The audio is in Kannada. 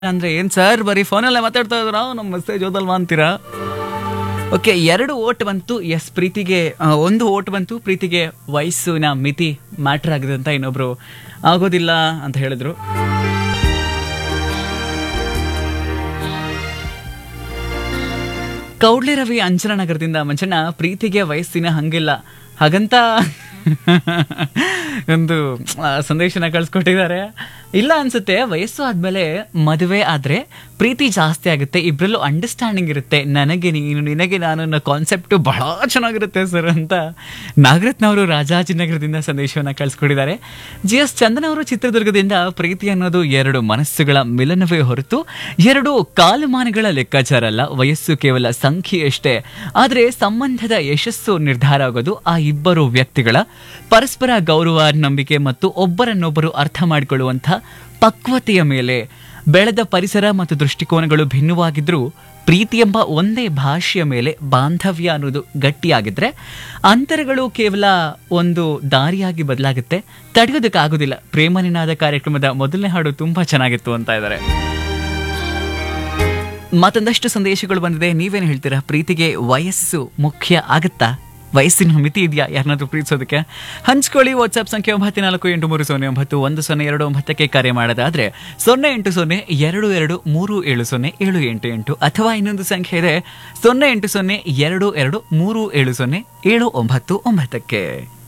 ಅಂದ್ರೆ ಏನ್ ಸರ್ ಬರೀ ಫೋನಲ್ಲೇ ಮಾತಾಡ್ತಾ ಇದ್ರ ನಮ್ಮ ಮೆಸೇಜ್ ಓದಲ್ವಾ ಅಂತೀರಾ ಓಕೆ ಎರಡು ಓಟ್ ಬಂತು ಎಸ್ ಪ್ರೀತಿಗೆ ಆ, ಒಂದು ಓಟ್ ಬಂತು ಪ್ರೀತಿಗೆ ವಯಸ್ಸಿನ ಮಿತಿ ಮ್ಯಾಟ್ರ್ ಆಗಿದೆ ಅಂತ ಇನ್ನೊಬ್ರು ಆಗೋದಿಲ್ಲ ಅಂತ ಹೇಳಿದ್ರು ಕೌಡ್ಲೆ ರವಿ ಅಂಜನನಗರದಿಂದ ಮಂಚಣ್ಣ ಪ್ರೀತಿಗೆ ವಯಸ್ಸಿನ ಹಂಗಿಲ್ಲ ಹಾಗಂತ ಒಂದು ಆ, ಸಂದೇಶನ ಕಳ್ಸ್ಕೊಟ್ಟಿದ್ದಾರೆ ಇಲ್ಲ ಅನ್ಸುತ್ತೆ ವಯಸ್ಸು ಆದ್ಮೇಲೆ ಮದುವೆ ಆದ್ರೆ ಪ್ರೀತಿ ಜಾಸ್ತಿ ಆಗುತ್ತೆ ಇಬ್ರಲ್ಲೂ ಅಂಡರ್ಸ್ಟ್ಯಾಂಡಿಂಗ್ ಇರುತ್ತೆ ನನಗೆ ನೀನು ನಿನಗೆ ನಾನು ಅನ್ನೋ ಕಾನ್ಸೆಪ್ಟ್ ಬಹಳ ಚೆನ್ನಾಗಿರುತ್ತೆ ಸರ್ ಅಂತ ನಾಗರತ್ನವರು ರಾಜಾಜಿನಗರದಿಂದ ಸಂದೇಶವನ್ನ ಕಳ್ಸ್ಕೊಟ್ಟಿದ್ದಾರೆ ಜಿ ಎಸ್ ಚಂದನ್ ಅವರು ಚಿತ್ರದುರ್ಗದಿಂದ ಪ್ರೀತಿ ಅನ್ನೋದು ಎರಡು ಮನಸ್ಸುಗಳ ಮಿಲನವೇ ಹೊರತು ಎರಡು ಕಾಲಮಾನಗಳ ಲೆಕ್ಕಾಚಾರ ಅಲ್ಲ ವಯಸ್ಸು ಕೇವಲ ಸಂಖ್ಯೆಯಷ್ಟೇ ಆದರೆ ಸಂಬಂಧದ ಯಶಸ್ಸು ನಿರ್ಧಾರ ಆಗೋದು ಆ ಇಬ್ಬರು ವ್ಯಕ್ತಿಗಳ ಪರಸ್ಪರ ಗೌರವ ನಂಬಿಕೆ ಮತ್ತು ಒಬ್ಬರನ್ನೊಬ್ಬರು ಅರ್ಥ ಮಾಡಿಕೊಳ್ಳುವಂಥ ಪಕ್ವತೆಯ ಮೇಲೆ ಬೆಳೆದ ಪರಿಸರ ಮತ್ತು ದೃಷ್ಟಿಕೋನಗಳು ಭಿನ್ನವಾಗಿದ್ರೂ ಪ್ರೀತಿ ಎಂಬ ಒಂದೇ ಭಾಷೆಯ ಮೇಲೆ ಬಾಂಧವ್ಯ ಅನ್ನೋದು ಗಟ್ಟಿಯಾಗಿದ್ರೆ ಅಂತರಗಳು ಕೇವಲ ಒಂದು ದಾರಿಯಾಗಿ ಬದಲಾಗುತ್ತೆ ತಡೆಯೋದಕ್ಕಾಗೋದಿಲ್ಲ ಪ್ರೇಮ ನಿನಾದ ಕಾರ್ಯಕ್ರಮದ ಮೊದಲನೇ ಹಾಡು ತುಂಬಾ ಚೆನ್ನಾಗಿತ್ತು ಅಂತ ಇದ್ದಾರೆ ಮತ್ತೊಂದಷ್ಟು ಸಂದೇಶಗಳು ಬಂದಿದೆ ನೀವೇನು ಹೇಳ್ತೀರಾ ಪ್ರೀತಿಗೆ ವಯಸ್ಸು ಮುಖ್ಯ ಆಗುತ್ತಾ ವಯಸ್ಸಿನ ಮಿತಿ ಇದೆಯಾ ಯಾರನ್ನಾದ್ರೂ ಪ್ರೀತಿಸೋದಕ್ಕೆ ಹಂಚ್ಕೊಳ್ಳಿ ವಾಟ್ಸ್ಆಪ್ ಸಂಖ್ಯೆ ಒಂಬತ್ತು ನಾಲ್ಕು ಎಂಟು ಮೂರು ಸೊನ್ನೆ ಒಂಬತ್ತು ಒಂದು ಸೊನ್ನೆ ಎರಡು ಒಂಬತ್ತಕ್ಕೆ ಕರೆ ಮಾಡೋದಾದ್ರೆ ಸೊನ್ನೆ ಎಂಟು ಸೊನ್ನೆ ಎರಡು ಎರಡು ಮೂರು ಏಳು ಸೊನ್ನೆ ಏಳು ಎಂಟು ಎಂಟು ಅಥವಾ ಇನ್ನೊಂದು ಸಂಖ್ಯೆ ಇದೆ ಸೊನ್ನೆ ಎಂಟು ಸೊನ್ನೆ ಎರಡು ಎರಡು ಮೂರು ಏಳು ಸೊನ್ನೆ ಏಳು ಒಂಬತ್ತು ಒಂಬತ್ತಕ್ಕೆ